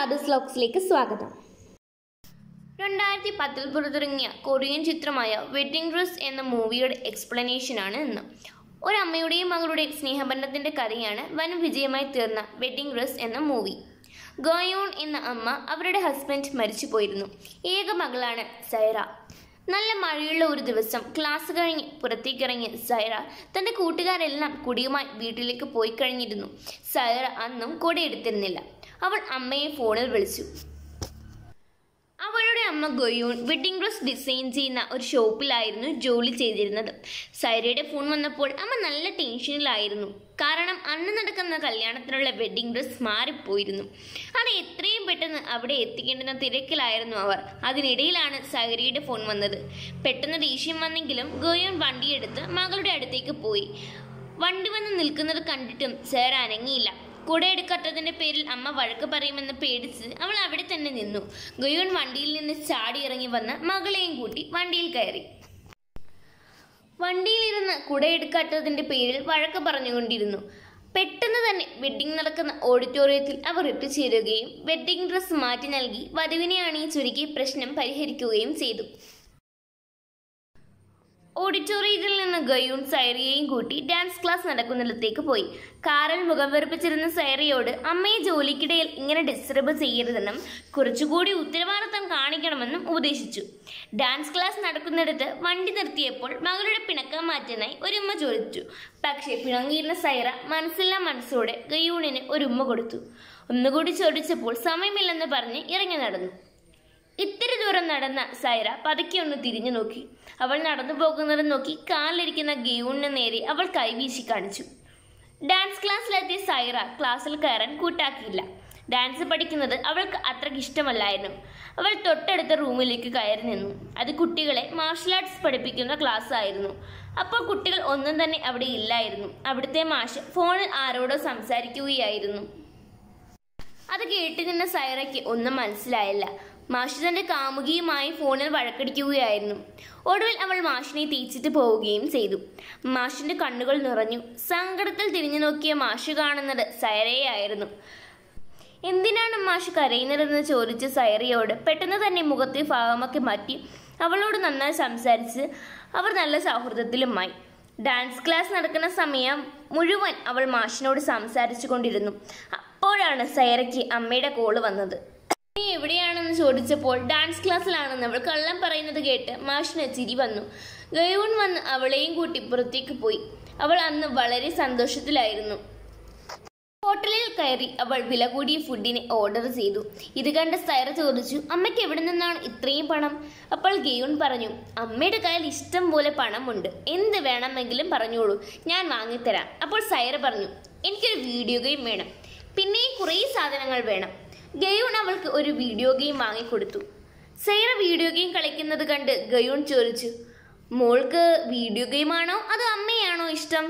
ആദർസ് ലോക്സിലേക്ക് സ്വാഗതം രണ്ടായിരത്തി പത്തിൽ പുറത്തിറങ്ങിയ കൊറിയൻ ചിത്രമായ വെഡിങ് ഡ്രസ് എന്ന മൂവിയുടെ എക്സ്പ്ലനേഷനാണ് ഇന്ന് ഒരമ്മയുടെയും മകളുടെയും സ്നേഹബന്ധത്തിന്റെ കഥയാണ് വൻ വിജയമായി തീർന്ന വെഡിങ് ഡ്രസ് എന്ന മൂവി ഗോയോൺ എന്ന അമ്മ അവരുടെ ഹസ്ബൻഡ് മരിച്ചു പോയിരുന്നു ഏക മകളാണ് സൈറ നല്ല മഴയുള്ള ഒരു ദിവസം ക്ലാസ് കഴിഞ്ഞ് പുറത്തേക്കിറങ്ങിയ സൈറ തന്റെ കൂട്ടുകാരെല്ലാം കുടിയുമായി വീട്ടിലേക്ക് പോയി കഴിഞ്ഞിരുന്നു സൈറ അന്നും കൊടയെടുത്തിരുന്നില്ല അവൾ അമ്മയെ ഫോണിൽ വിളിച്ചു അവളുടെ അമ്മ ഗൊയൂൺ വെഡിങ് ഡ്രസ് ഡിസൈൻ ചെയ്യുന്ന ഒരു ഷോപ്പിലായിരുന്നു ജോലി ചെയ്തിരുന്നത് സൈറയുടെ ഫോൺ വന്നപ്പോൾ അമ്മ നല്ല ടെൻഷനിലായിരുന്നു കാരണം അന്ന് നടക്കുന്ന കല്യാണത്തിനുള്ള വെഡിങ് ഡ്രസ് മാറിപ്പോയിരുന്നു അത് എത്രയും പെട്ടെന്ന് അവിടെ എത്തിക്കേണ്ടുന്ന തിരക്കിലായിരുന്നു അവർ അതിനിടയിലാണ് സൈറയുടെ ഫോൺ വന്നത് പെട്ടെന്ന് ദേഷ്യം വന്നെങ്കിലും ഗോയോൺ വണ്ടിയെടുത്ത് മകളുടെ അടുത്തേക്ക് പോയി വണ്ടി വന്ന് നിൽക്കുന്നത് കണ്ടിട്ടും സേർ അനങ്ങിയില്ല കുടയെടുക്കാത്തതിന്റെ പേരിൽ അമ്മ വഴക്ക് പറയുമെന്ന് പേടിച്ച് അവൾ അവിടെ തന്നെ നിന്നു ഗുയോൺ വണ്ടിയിൽ നിന്ന് ചാടി ഇറങ്ങി വന്ന് മകളെയും കൂട്ടി വണ്ടിയിൽ കയറി വണ്ടിയിലിരുന്ന് കുടയെടുക്കാത്തതിന്റെ പേരിൽ വഴക്ക് പറഞ്ഞുകൊണ്ടിരുന്നു പെട്ടെന്ന് തന്നെ വെഡ്ഡിംഗ് നടക്കുന്ന ഓഡിറ്റോറിയത്തിൽ അവർ എത്തിച്ചേരുകയും വെഡ്ഡിംഗ് ഡ്രസ്സ് മാറ്റി നൽകി വധുവിനെ അണിയിച്ചൊരുക്കി പ്രശ്നം പരിഹരിക്കുകയും ചെയ്തു ഓഡിറ്റോറിയത്തിൽ നിന്ന് ഗയൂൺ സൈറയെയും കൂട്ടി ഡാൻസ് ക്ലാസ് നടക്കുന്നിടത്തേക്ക് പോയി കാറിൽ മുഖം വെറുപ്പിച്ചിരുന്ന സൈറയോട് അമ്മയെ ജോലിക്കിടയിൽ ഇങ്ങനെ ഡിസ്റ്റർബ് ചെയ്യരുതെന്നും കുറച്ചുകൂടി ഉത്തരവാദിത്തം കാണിക്കണമെന്നും ഉപദേശിച്ചു ഡാൻസ് ക്ലാസ് നടക്കുന്നിടത്ത് വണ്ടി നിർത്തിയപ്പോൾ മകളുടെ പിണക്കം മാറ്റാനായി ഒരു ഉമ്മ ചോദിച്ചു പക്ഷേ പിണങ്ങിയിരുന്ന സൈറ മനസ്സില്ലാ മനസ്സോടെ ഗയൂണിന് ഒരു ഉമ്മ കൊടുത്തു ഒന്നുകൂടി ചോദിച്ചപ്പോൾ സമയമില്ലെന്ന് പറഞ്ഞ് ഇറങ്ങി നടന്നു ഇത്തിരി ദൂരം നടന്ന സൈറ പതുക്കെ ഒന്ന് തിരിഞ്ഞു നോക്കി അവൾ നടന്നു പോകുന്നത് നോക്കി കാലിലിരിക്കുന്ന ഗെയൂണിന് നേരെ അവൾ കൈവീശി കാണിച്ചു ഡാൻസ് ക്ലാസ്സിലെത്തിയ സൈറ ക്ലാസ്സിൽ കയറാൻ കൂട്ടാക്കിയില്ല ഡാൻസ് പഠിക്കുന്നത് അവൾക്ക് അത്രയ്ക്ക് ഇഷ്ടമല്ലായിരുന്നു അവൾ തൊട്ടടുത്ത റൂമിലേക്ക് കയറി നിന്നു അത് കുട്ടികളെ മാർഷൽ ആർട്സ് പഠിപ്പിക്കുന്ന ക്ലാസ് ആയിരുന്നു അപ്പോൾ കുട്ടികൾ ഒന്നും തന്നെ അവിടെ ഇല്ലായിരുന്നു അവിടുത്തെ മാഷ് ഫോണിൽ ആരോടോ സംസാരിക്കുകയായിരുന്നു അത് കേട്ട് നിന്ന സൈറയ്ക്ക് ഒന്നും മനസ്സിലായില്ല മാഷ് തന്റെ കാമുകിയുമായി ഫോണിൽ വഴക്കടിക്കുകയായിരുന്നു ഒടുവിൽ അവൾ മാഷിനെ തീച്ചിട്ട് പോവുകയും ചെയ്തു മാഷിന്റെ കണ്ണുകൾ നിറഞ്ഞു സങ്കടത്തിൽ തിരിഞ്ഞു നോക്കിയ മാഷ് കാണുന്നത് സൈറയായിരുന്നു എന്തിനാണ് മാഷ് കരയുന്നതെന്ന് ചോദിച്ച സൈറയോട് പെട്ടെന്ന് തന്നെ മുഖത്തെ ഭാവമൊക്കെ മാറ്റി അവളോട് നന്നായി സംസാരിച്ച് അവർ നല്ല സൗഹൃദത്തിലുമായി ഡാൻസ് ക്ലാസ് നടക്കുന്ന സമയം മുഴുവൻ അവൾ മാഷിനോട് സംസാരിച്ചു കൊണ്ടിരുന്നു അപ്പോഴാണ് സൈറയ്ക്ക് അമ്മയുടെ കോള് വന്നത് നീ എവിടെയാണെന്ന് ചോദിച്ചപ്പോൾ ഡാൻസ് ക്ലാസ്സിലാണെന്ന് അവൾ കള്ളം പറയുന്നത് കേട്ട് മാഷിന് ചിരി വന്നു ഗയൂൺ വന്ന് അവളെയും കൂട്ടി പുറത്തേക്ക് പോയി അവൾ അന്ന് വളരെ സന്തോഷത്തിലായിരുന്നു ഹോട്ടലിൽ കയറി അവൾ വില കൂടിയ ഫുഡിന് ഓർഡർ ചെയ്തു ഇത് കണ്ട് സൈറ ചോദിച്ചു അമ്മയ്ക്ക് എവിടെ നിന്നാണ് ഇത്രയും പണം അപ്പോൾ ഗെയൂൺ പറഞ്ഞു അമ്മയുടെ കയ്യിൽ ഇഷ്ടം പോലെ പണമുണ്ട് എന്ത് വേണമെങ്കിലും പറഞ്ഞോളൂ ഞാൻ വാങ്ങിത്തരാം അപ്പോൾ സൈറ പറഞ്ഞു എനിക്കൊരു വീഡിയോ ഗെയിം വേണം പിന്നെയും കുറേ സാധനങ്ങൾ വേണം ഗയൂൺ അവൾക്ക് ഒരു വീഡിയോ ഗെയിം വാങ്ങിക്കൊടുത്തു സൈറ വീഡിയോ ഗെയിം കളിക്കുന്നത് കണ്ട് ഗയൂൺ ചോദിച്ചു മോൾക്ക് വീഡിയോ ഗെയിമാണോ അതോ അമ്മയാണോ ഇഷ്ടം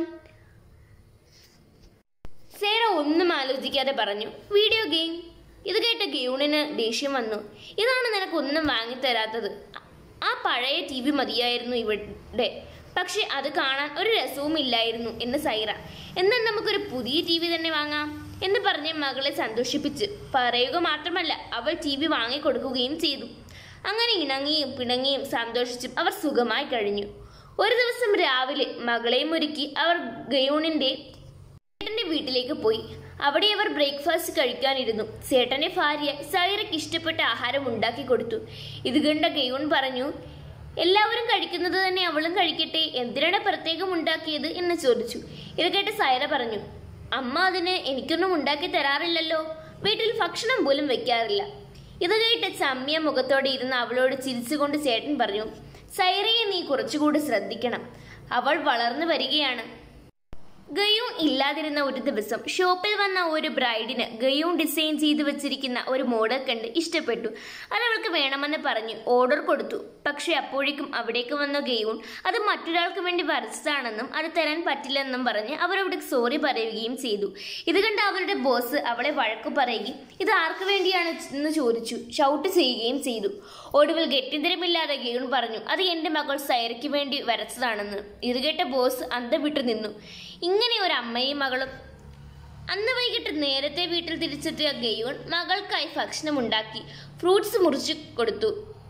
സേറ ഒന്നും ആലോചിക്കാതെ പറഞ്ഞു വീഡിയോ ഗെയിം ഇത് കേട്ട ഗെയൂണിന് ദേഷ്യം വന്നു ഇതാണ് നിനക്ക് ഒന്നും വാങ്ങിത്തരാത്തത് ആ പഴയ ടി വി മതിയായിരുന്നു ഇവിടെ പക്ഷെ അത് കാണാൻ ഒരു രസവും ഇല്ലായിരുന്നു എന്ന് സൈറ എന്നാൽ നമുക്കൊരു പുതിയ ടി വി തന്നെ വാങ്ങാം എന്ന് പറഞ്ഞ് മകളെ സന്തോഷിപ്പിച്ച് പറയുക മാത്രമല്ല അവൾ ടി വി വാങ്ങിക്കൊടുക്കുകയും ചെയ്തു അങ്ങനെ ഇണങ്ങിയും പിണങ്ങിയും സന്തോഷിച്ചും അവർ സുഖമായി കഴിഞ്ഞു ഒരു ദിവസം രാവിലെ മകളെയും ഒരുക്കി അവർ ഗയൂണിന്റെ ചേട്ടന്റെ വീട്ടിലേക്ക് പോയി അവിടെ അവർ ബ്രേക്ക്ഫാസ്റ്റ് കഴിക്കാനിരുന്നു ചേട്ടന്റെ ഭാര്യ സൈറയ്ക്ക് ഇഷ്ടപ്പെട്ട ആഹാരം ഉണ്ടാക്കി കൊടുത്തു ഇത് കണ്ട ഗയൂൺ പറഞ്ഞു എല്ലാവരും കഴിക്കുന്നത് തന്നെ അവളും കഴിക്കട്ടെ എന്തിനാണ് പ്രത്യേകം ഉണ്ടാക്കിയത് എന്ന് ചോദിച്ചു ഇത് കേട്ട് സൈറ പറഞ്ഞു അമ്മ അതിന് എനിക്കൊന്നും ഉണ്ടാക്കി തരാറില്ലല്ലോ വീട്ടിൽ ഭക്ഷണം പോലും വെക്കാറില്ല ഇത് കേട്ട് ചമ്മിയ മുഖത്തോടെ ഇരുന്ന് അവളോട് ചിരിച്ചുകൊണ്ട് ചേട്ടൻ പറഞ്ഞു സൈറയെ നീ കുറച്ചുകൂടി ശ്രദ്ധിക്കണം അവൾ വളർന്നു വരികയാണ് ഗയൂൺ ഇല്ലാതിരുന്ന ഒരു ദിവസം ഷോപ്പിൽ വന്ന ഒരു ബ്രൈഡിന് ഗയൂൺ ഡിസൈൻ ചെയ്തു വെച്ചിരിക്കുന്ന ഒരു മോഡൽ കണ്ട് ഇഷ്ടപ്പെട്ടു അത് അവൾക്ക് വേണമെന്ന് പറഞ്ഞു ഓർഡർ കൊടുത്തു പക്ഷെ അപ്പോഴേക്കും അവിടേക്ക് വന്ന ഗയൂൺ അത് മറ്റൊരാൾക്ക് വേണ്ടി വരച്ചതാണെന്നും അത് തരാൻ പറ്റില്ലെന്നും പറഞ്ഞ് അവരവിടെ സോറി പറയുകയും ചെയ്തു ഇത് കണ്ട് അവരുടെ ബോസ് അവളെ വഴക്കു പറയുകയും ഇത് ആർക്ക് വേണ്ടിയാണ് എന്ന് ചോദിച്ചു ഷൗട്ട് ചെയ്യുകയും ചെയ്തു ഒടുവിൽ ഗത്യന്തരമില്ലാതെ ഗയൂൺ പറഞ്ഞു അത് എൻ്റെ മകൾ സൈറയ്ക്ക് വേണ്ടി വരച്ചതാണെന്ന് ഇത് കേട്ട ബോസ് അന്തം വിട്ടു നിന്നു ഇങ്ങനെ ഒരു അമ്മയും മകളും അന്ന് വൈകിട്ട് നേരത്തെ വീട്ടിൽ തിരിച്ചെത്തിയ ഗയൂൺ മകൾക്കായി ഭക്ഷണം ഉണ്ടാക്കി ഫ്രൂട്ട്സ് മുറിച്ചു കൊടുത്തു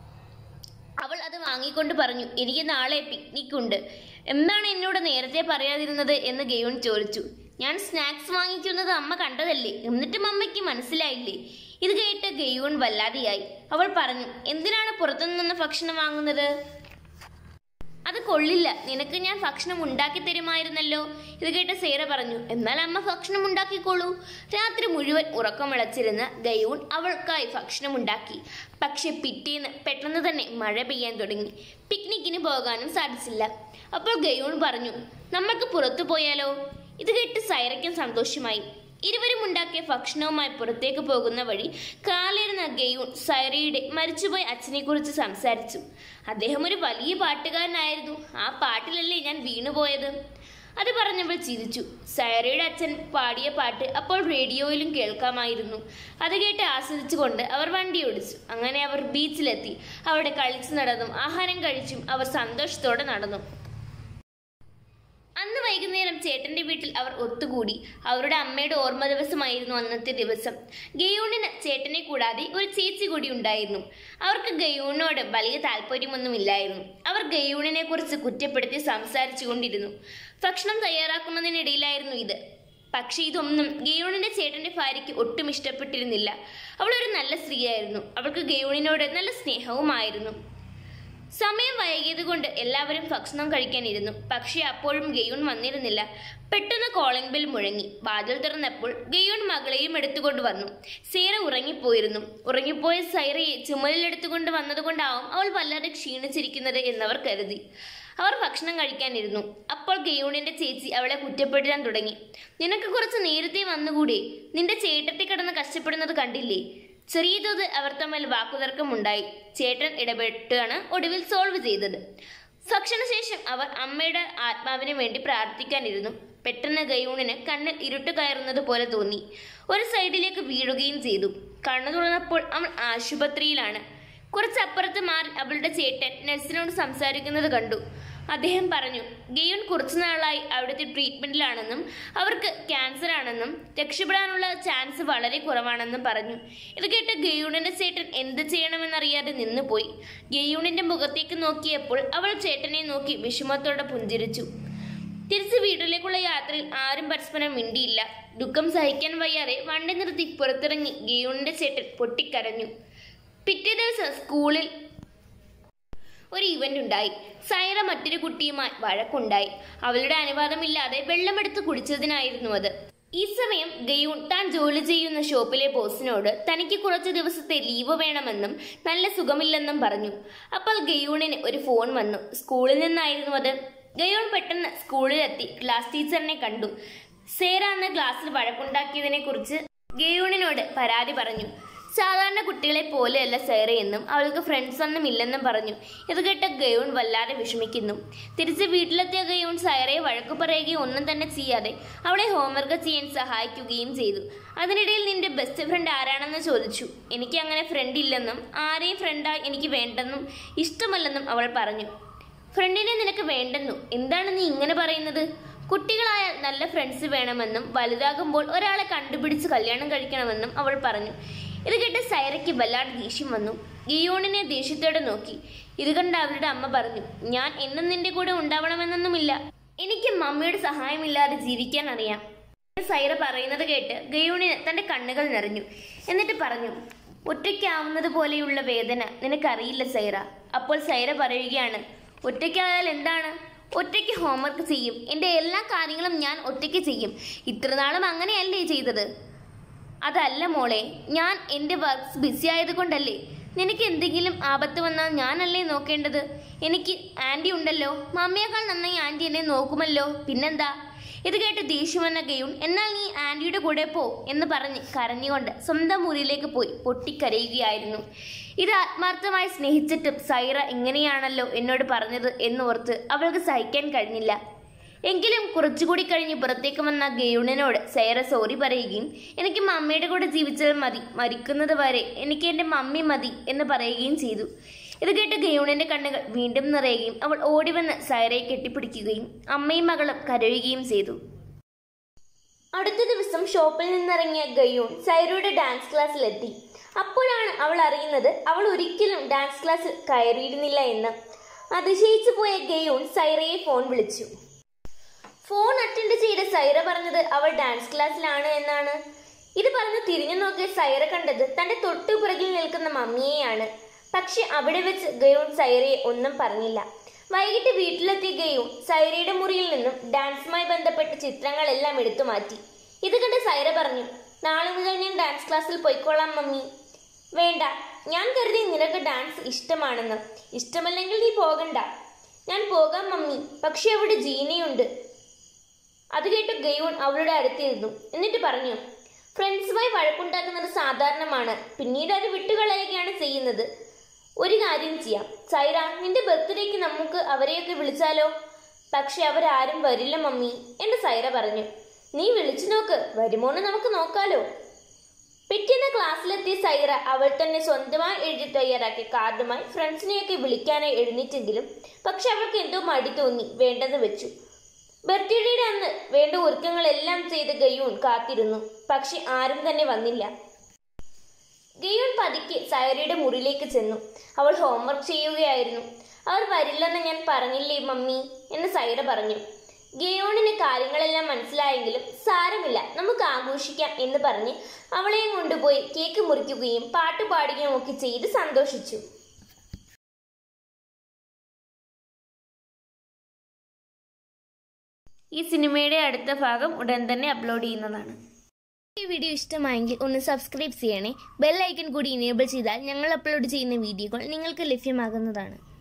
അവൾ അത് വാങ്ങിക്കൊണ്ട് പറഞ്ഞു എനിക്ക് നാളെ പിക്നിക് ഉണ്ട് എന്താണ് എന്നോട് നേരത്തെ പറയാതിരുന്നത് എന്ന് ഗയൂൺ ചോദിച്ചു ഞാൻ സ്നാക്സ് വാങ്ങിക്കുന്നത് അമ്മ കണ്ടതല്ലേ എന്നിട്ടും അമ്മയ്ക്ക് മനസ്സിലായില്ലേ ഇത് കേട്ട് ഗയൂൺ വല്ലാതെയായി അവൾ പറഞ്ഞു എന്തിനാണ് പുറത്തുനിന്ന് ഭക്ഷണം വാങ്ങുന്നത് അത് കൊള്ളില്ല നിനക്ക് ഞാൻ ഭക്ഷണം ഉണ്ടാക്കി തരുമായിരുന്നല്ലോ ഇത് കേട്ട് സേറ പറഞ്ഞു എന്നാൽ അമ്മ ഭക്ഷണം ഉണ്ടാക്കിക്കോളൂ രാത്രി മുഴുവൻ ഉറക്കം വിളച്ചിരുന്ന ഗയൂൺ അവൾക്കായി ഭക്ഷണം ഉണ്ടാക്കി പക്ഷെ പിറ്റേന്ന് പെട്ടെന്ന് തന്നെ മഴ പെയ്യാൻ തുടങ്ങി പിക്നിക്കിന് പോകാനും സാധിച്ചില്ല അപ്പോൾ ഗയൂൺ പറഞ്ഞു നമ്മൾക്ക് പുറത്തു പോയാലോ ഇത് കേട്ട് സൈറയ്ക്കും സന്തോഷമായി ഇരുവരും ഉണ്ടാക്കിയ ഭക്ഷണവുമായി പുറത്തേക്ക് പോകുന്ന വഴി കാലിരുന്ന ഗയൂൺ സൈറയുടെ മരിച്ചുപോയ അച്ഛനെക്കുറിച്ച് സംസാരിച്ചു അദ്ദേഹം ഒരു വലിയ പാട്ടുകാരനായിരുന്നു ആ പാട്ടിലല്ലേ ഞാൻ വീണുപോയത് അത് പറഞ്ഞവൾ ചിരിച്ചു സൈറയുടെ അച്ഛൻ പാടിയ പാട്ട് അപ്പോൾ റേഡിയോയിലും കേൾക്കാമായിരുന്നു അത് കേട്ട് ആസ്വദിച്ചുകൊണ്ട് അവർ വണ്ടി ഓടിച്ചു അങ്ങനെ അവർ ബീച്ചിലെത്തി അവിടെ കളിച്ചു നടന്നും ആഹാരം കഴിച്ചും അവർ സന്തോഷത്തോടെ നടന്നു അന്ന് വൈകുന്നേരം ചേട്ടന്റെ വീട്ടിൽ അവർ ഒത്തുകൂടി അവരുടെ അമ്മയുടെ ഓർമ്മ ദിവസമായിരുന്നു അന്നത്തെ ദിവസം ഗയൂണിന് ചേട്ടനെ കൂടാതെ ഒരു ചേച്ചി കൂടി ഉണ്ടായിരുന്നു അവർക്ക് ഗയൂണിനോട് വലിയ താല്പര്യമൊന്നുമില്ലായിരുന്നു അവർ ഗയൂണിനെ കുറിച്ച് കുറ്റപ്പെടുത്തി സംസാരിച്ചു കൊണ്ടിരുന്നു ഭക്ഷണം തയ്യാറാക്കുന്നതിനിടയിലായിരുന്നു ഇത് പക്ഷേ ഇതൊന്നും ഗയൂണിന്റെ ചേട്ടന്റെ ഭാര്യയ്ക്ക് ഒട്ടും ഇഷ്ടപ്പെട്ടിരുന്നില്ല അവൾ ഒരു നല്ല സ്ത്രീയായിരുന്നു അവൾക്ക് ഗയൂണിനോട് നല്ല സ്നേഹവുമായിരുന്നു സമയം വൈകിയത് കൊണ്ട് എല്ലാവരും ഭക്ഷണം കഴിക്കാനിരുന്നു പക്ഷേ അപ്പോഴും ഗെയ്യൂൺ വന്നിരുന്നില്ല പെട്ടെന്ന് കോളിംഗ് ബെൽ മുഴങ്ങി വാതിൽ തുറന്നപ്പോൾ ഗെയ്യൂൺ മകളെയും എടുത്തുകൊണ്ട് വന്നു സേറ ഉറങ്ങിപ്പോയിരുന്നു ഉറങ്ങിപ്പോയ സൈറയെ ചുമലിലെടുത്തുകൊണ്ട് വന്നതുകൊണ്ടാവും അവൾ വല്ലാതെ ക്ഷീണിച്ചിരിക്കുന്നത് എന്നവർ കരുതി അവർ ഭക്ഷണം കഴിക്കാനിരുന്നു അപ്പോൾ ഗെയ്യൂണിന്റെ ചേച്ചി അവളെ കുറ്റപ്പെടുത്താൻ തുടങ്ങി നിനക്ക് കുറച്ച് നേരത്തെ വന്നുകൂടെ നിന്റെ ചേട്ടത്തി കിടന്ന് കഷ്ടപ്പെടുന്നത് കണ്ടില്ലേ ചെറിയ തോതിൽ അവർ തമ്മിൽ വാക്കുതർക്കമുണ്ടായി ചേട്ടൻ ഇടപെട്ടാണ് ഒടുവിൽ സോൾവ് ചെയ്തത് ഭക്ഷണശേഷം അവർ അമ്മയുടെ ആത്മാവിന് വേണ്ടി പ്രാർത്ഥിക്കാനിരുന്നു പെട്ടെന്ന് ഗയൂണിന് കണ്ണിൽ ഇരുട്ട് കയറുന്നത് പോലെ തോന്നി ഒരു സൈഡിലേക്ക് വീഴുകയും ചെയ്തു കണ്ണു തുറന്നപ്പോൾ അവൾ ആശുപത്രിയിലാണ് കുറച്ചപ്പുറത്ത് മാറി അവളുടെ ചേട്ടൻ നഴ്സിനോട് സംസാരിക്കുന്നത് കണ്ടു അദ്ദേഹം പറഞ്ഞു ഗെയ്യൂൺ കുറച്ചു നാളായി അവിടുത്തെ ട്രീറ്റ്മെന്റിലാണെന്നും അവർക്ക് ക്യാൻസർ ആണെന്നും രക്ഷപ്പെടാനുള്ള ചാൻസ് വളരെ കുറവാണെന്നും പറഞ്ഞു ഇത് കേട്ട് ഗെയ്യൂണിന്റെ ചേട്ടൻ എന്ത് ചെയ്യണമെന്നറിയാതെ നിന്നുപോയി ഗെയ്യൂണിന്റെ മുഖത്തേക്ക് നോക്കിയപ്പോൾ അവൾ ചേട്ടനെ നോക്കി വിഷമത്തോടെ പുഞ്ചിരിച്ചു തിരിച്ച് വീട്ടിലേക്കുള്ള യാത്രയിൽ ആരും പരസ്പരം മിണ്ടിയില്ല ദുഃഖം സഹിക്കാൻ വയ്യാതെ വണ്ടി നിർത്തി പുറത്തിറങ്ങി ഗെയ്യൂണിന്റെ ചേട്ടൻ പൊട്ടിക്കരഞ്ഞു പിറ്റേ ദിവസം സ്കൂളിൽ ഒരു ഇവന്റ് ഉണ്ടായി സൈറ മറ്റൊരു കുട്ടിയുമായി വഴക്കുണ്ടായി അവളുടെ അനുവാദമില്ലാതെ വെള്ളമെടുത്ത് കുടിച്ചതിനായിരുന്നു അത് ഈ സമയം ഗയൂൺ താൻ ജോലി ചെയ്യുന്ന ഷോപ്പിലെ ബോസിനോട് തനിക്ക് കുറച്ച് ദിവസത്തെ ലീവ് വേണമെന്നും നല്ല സുഖമില്ലെന്നും പറഞ്ഞു അപ്പോൾ ഗയൂണിന് ഒരു ഫോൺ വന്നു സ്കൂളിൽ നിന്നായിരുന്നു അത് ഗയൂൺ പെട്ടെന്ന് സ്കൂളിലെത്തി ക്ലാസ് ടീച്ചറിനെ കണ്ടു സേര അന്ന് ക്ലാസ്സിൽ വഴക്കുണ്ടാക്കിയതിനെ കുറിച്ച് ഗയൂണിനോട് പരാതി പറഞ്ഞു സാധാരണ കുട്ടികളെ പോലെയല്ല സേറയെന്നും അവൾക്ക് ഫ്രണ്ട്സ് ഒന്നും ഇല്ലെന്നും പറഞ്ഞു ഇത് കേട്ട ഗയൂൺ വല്ലാതെ വിഷമിക്കുന്നു തിരിച്ച് വീട്ടിലെത്തിയ ഗയൂൺ സൈറയെ വഴക്കു പറയുകയും ഒന്നും തന്നെ ചെയ്യാതെ അവളെ ഹോംവർക്ക് ചെയ്യാൻ സഹായിക്കുകയും ചെയ്തു അതിനിടയിൽ നിന്റെ ബെസ്റ്റ് ഫ്രണ്ട് ആരാണെന്ന് ചോദിച്ചു എനിക്ക് അങ്ങനെ ഫ്രണ്ട് ഇല്ലെന്നും ആരെയും ഫ്രണ്ടായി എനിക്ക് വേണ്ടെന്നും ഇഷ്ടമല്ലെന്നും അവൾ പറഞ്ഞു ഫ്രണ്ടിനെ നിനക്ക് വേണ്ടെന്നു എന്താണ് നീ ഇങ്ങനെ പറയുന്നത് കുട്ടികളായാൽ നല്ല ഫ്രണ്ട്സ് വേണമെന്നും വലുതാകുമ്പോൾ ഒരാളെ കണ്ടുപിടിച്ച് കല്യാണം കഴിക്കണമെന്നും അവൾ പറഞ്ഞു ഇത് കേട്ട് സൈറയ്ക്ക് വല്ലാതെ ദേഷ്യം വന്നു ഗിയോണിനെ ദേഷ്യത്തോടെ നോക്കി ഇത് കണ്ട് അവരുടെ അമ്മ പറഞ്ഞു ഞാൻ എന്നും നിന്റെ കൂടെ ഉണ്ടാവണമെന്നൊന്നുമില്ല എനിക്ക് മമ്മിയുടെ സഹായമില്ലാതെ ജീവിക്കാൻ അറിയാം സൈറ പറയുന്നത് കേട്ട് ഗയൂണിന് തന്റെ കണ്ണുകൾ നിറഞ്ഞു എന്നിട്ട് പറഞ്ഞു ഒറ്റയ്ക്കാവുന്നത് പോലെയുള്ള വേദന നിനക്കറിയില്ല സൈറ അപ്പോൾ സൈറ പറയുകയാണ് ഒറ്റയ്ക്കായാൽ എന്താണ് ഒറ്റയ്ക്ക് ഹോംവർക്ക് ചെയ്യും എൻ്റെ എല്ലാ കാര്യങ്ങളും ഞാൻ ഒറ്റയ്ക്ക് ചെയ്യും ഇത്രനാളും അങ്ങനെയല്ലേ ചെയ്തത് അതല്ല മോളെ ഞാൻ എൻ്റെ വർക്ക്സ് ബിസി ആയതുകൊണ്ടല്ലേ നിനക്ക് എന്തെങ്കിലും ആപത്ത് വന്നാൽ ഞാനല്ലേ നോക്കേണ്ടത് എനിക്ക് ആൻറ്റി ഉണ്ടല്ലോ മമ്മിയേക്കാൾ നന്നായി ആൻറ്റി എന്നെ നോക്കുമല്ലോ പിന്നെന്താ ഇത് കേട്ട് ദേഷ്യം വന്ന ഗയൂൺ എന്നാൽ നീ ആൻറ്റിയുടെ കൂടെ പോ എന്ന് പറഞ്ഞ് കരഞ്ഞുകൊണ്ട് സ്വന്തം മുറിയിലേക്ക് പോയി പൊട്ടിക്കരയുകയായിരുന്നു ഇത് ആത്മാർത്ഥമായി സ്നേഹിച്ചിട്ടും സൈറ ഇങ്ങനെയാണല്ലോ എന്നോട് പറഞ്ഞത് എന്നോർത്ത് അവൾക്ക് സഹിക്കാൻ കഴിഞ്ഞില്ല എങ്കിലും കുറച്ചുകൂടി കഴിഞ്ഞ് പുറത്തേക്ക് വന്ന ഗയൂണിനോട് സൈറ സോറി പറയുകയും എനിക്ക് മമ്മിയുടെ കൂടെ ജീവിച്ചാൽ മതി മരിക്കുന്നത് വരെ എനിക്ക് എൻ്റെ മമ്മി മതി എന്ന് പറയുകയും ചെയ്തു ഇത് കേട്ട് ഗയൂണിന്റെ കണ്ണുകൾ വീണ്ടും നിറയുകയും അവൾ ഓടി വന്ന് സൈറയെ കെട്ടിപ്പിടിക്കുകയും അമ്മയും മകളും കരയുകയും ചെയ്തു അടുത്ത ദിവസം ഷോപ്പിൽ നിന്നിറങ്ങിയ ഗയൂൺ സൈറയുടെ ഡാൻസ് ക്ലാസ്സിലെത്തി അപ്പോഴാണ് അവൾ അറിയുന്നത് അവൾ ഒരിക്കലും ഡാൻസ് ക്ലാസ്സിൽ കയറിയിരുന്നില്ല എന്ന് അതിശയിച്ചു പോയ ഗയൂൺ സൈറയെ ഫോൺ വിളിച്ചു ഫോൺ അറ്റൻഡ് ചെയ്ത സൈറ പറഞ്ഞത് അവൾ ഡാൻസ് ക്ലാസ്സിലാണ് എന്നാണ് ഇത് പറഞ്ഞ് തിരിഞ്ഞു നോക്കിയ സൈറ കണ്ടത് തന്റെ തൊട്ടു പുറകിൽ നിൽക്കുന്ന മമ്മിയെയാണ് പക്ഷെ അവിടെ വെച്ച് ഗയൂൺ സൈറയെ ഒന്നും പറഞ്ഞില്ല വൈകിട്ട് വീട്ടിലെത്തിയ ഗയൂൺ സൈറയുടെ മുറിയിൽ നിന്നും ഡാൻസുമായി ബന്ധപ്പെട്ട ചിത്രങ്ങളെല്ലാം എടുത്തു മാറ്റി ഇത് കണ്ട് സൈറ പറഞ്ഞു നാളെ മുതൽ ഞാൻ ഡാൻസ് ക്ലാസ്സിൽ പോയിക്കോളാം മമ്മി വേണ്ട ഞാൻ കരുതി നിനക്ക് ഡാൻസ് ഇഷ്ടമാണെന്ന് ഇഷ്ടമല്ലെങ്കിൽ നീ പോകണ്ട ഞാൻ പോകാം മമ്മി പക്ഷെ അവിടെ ജീനയുണ്ട് അത് കേട്ട് ഗയൂൺ അവളുടെ അടുത്തിരുന്നു എന്നിട്ട് പറഞ്ഞു ഫ്രണ്ട്സുമായി വഴക്കുണ്ടാക്കുന്നത് സാധാരണമാണ് പിന്നീട് അത് വിട്ടുകളയുകയാണ് ചെയ്യുന്നത് ഒരു കാര്യം ചെയ്യാം സൈറ നിന്റെ ബർത്ത്ഡേക്ക് നമുക്ക് അവരെയൊക്കെ വിളിച്ചാലോ പക്ഷെ അവരാരും വരില്ല മമ്മി എന്ന് സൈറ പറഞ്ഞു നീ വിളിച്ചു നോക്ക് വരുമോന്ന് നമുക്ക് നോക്കാലോ പിറ്റേന്ന് ക്ലാസ്സിലെത്തിയ സൈറ അവൾ തന്നെ സ്വന്തമായി എഴുതി തയ്യാറാക്കിയ കാർഡുമായി ഫ്രണ്ട്സിനെയൊക്കെ വിളിക്കാനായി എഴുന്നേറ്റെങ്കിലും പക്ഷെ അവൾക്ക് എന്തോ മടി തോന്നി വേണ്ടെന്ന് വെച്ചു ബർത്ത്ഡേയുടെ അന്ന് വേണ്ട ഒരുക്കങ്ങളെല്ലാം ചെയ്ത് ഗയൂൺ കാത്തിരുന്നു പക്ഷെ ആരും തന്നെ വന്നില്ല ഗയൂൺ പതുക്കെ സൈറയുടെ മുറിയിലേക്ക് ചെന്നു അവൾ ഹോംവർക്ക് ചെയ്യുകയായിരുന്നു അവർ വരില്ലെന്ന് ഞാൻ പറഞ്ഞില്ലേ മമ്മി എന്ന് സൈറ പറഞ്ഞു ഗയോണിന് കാര്യങ്ങളെല്ലാം മനസ്സിലായെങ്കിലും സാരമില്ല നമുക്ക് ആഘോഷിക്കാം എന്ന് പറഞ്ഞ് അവളെയും കൊണ്ടുപോയി കേക്ക് മുറിക്കുകയും പാട്ട് പാടുകയും ഒക്കെ ചെയ്ത് സന്തോഷിച്ചു ഈ സിനിമയുടെ അടുത്ത ഭാഗം ഉടൻ തന്നെ അപ്ലോഡ് ചെയ്യുന്നതാണ് ഈ വീഡിയോ ഇഷ്ടമായെങ്കിൽ ഒന്ന് സബ്സ്ക്രൈബ് ചെയ്യണേ ബെൽ ഐക്കൺ കൂടി ഇനേബിൾ ചെയ്താൽ ഞങ്ങൾ അപ്ലോഡ് ചെയ്യുന്ന വീഡിയോകൾ നിങ്ങൾക്ക് ലഭ്യമാകുന്നതാണ്